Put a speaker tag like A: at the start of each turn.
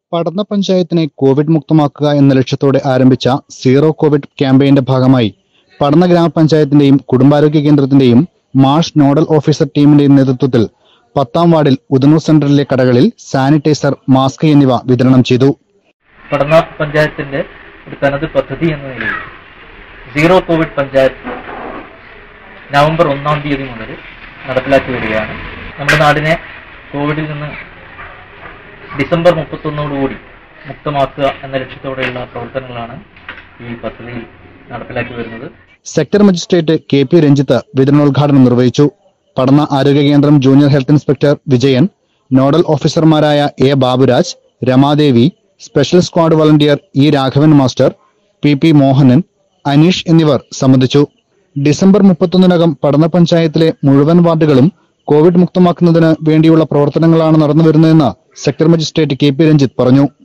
A: പടന്ന പഞ്ചായത്തിനെ കോവിഡ് മുക്തമാക്കുക എന്ന ലക്ഷ്യത്തോടെ ആരംഭിച്ച സീറോ കോവിഡ് ക്യാമ്പയിന്റെ ഭാഗമായി പടന്ന ഗ്രാമപഞ്ചായത്തിന്റെയും കുടുംബാരോഗ്യ കേന്ദ്രത്തിന്റെയും മാഷ് നോഡൽ ഓഫീസർ ടീമിന്റെയും നേതൃത്വത്തിൽ പത്താം വാർഡിൽ ഉദനൂർ സെന്ററിലെ കടകളിൽ സാനിറ്റൈസർ മാസ്ക് എന്നിവ വിതരണം ചെയ്തു
B: പടന്ന പഞ്ചായത്തിന്റെ ഒരു തനത് പദ്ധതി എന്ന നിലയിൽ സീറോ കോവിഡ് പഞ്ചായത്ത് നവംബർ ഒന്നാം തീയതി മുതൽ നടപ്പിലാക്കി വരികയാണ് നമ്മുടെ നാടിനെ കോവിഡിൽ നിന്ന് ഡിസംബർ മുപ്പത്തൊന്നോടുകൂടി മുക്തമാക്കുക എന്ന ലക്ഷ്യത്തോടെയുള്ള പ്രവർത്തനങ്ങളാണ് ഈ പദ്ധതിയിൽ നടപ്പിലാക്കി വരുന്നത്
A: sector magistrate K P Ranjith വിതരണോദ്ഘാടനം നിർവഹിച്ചു പടന്ന ആരോഗ്യ കേന്ദ്രം junior health inspector Vijayan nodal ഓഫീസർമാരായ A Baburaj Ramadevi special squad volunteer E Raghavan master P P Mohanan Aneesh എന്നിവർ സംബന്ധിച്ചു ഡിസംബർ മുപ്പത്തൊന്നിനകം പടന്ന പഞ്ചായത്തിലെ മുഴുവൻ വാർഡുകളും കോവിഡ് മുക്തമാക്കുന്നതിന് വേണ്ടിയുള്ള പ്രവർത്തനങ്ങളാണ് നടന്നുവരുന്നതെന്ന് sector magistrate K P Ranjith പറഞ്ഞു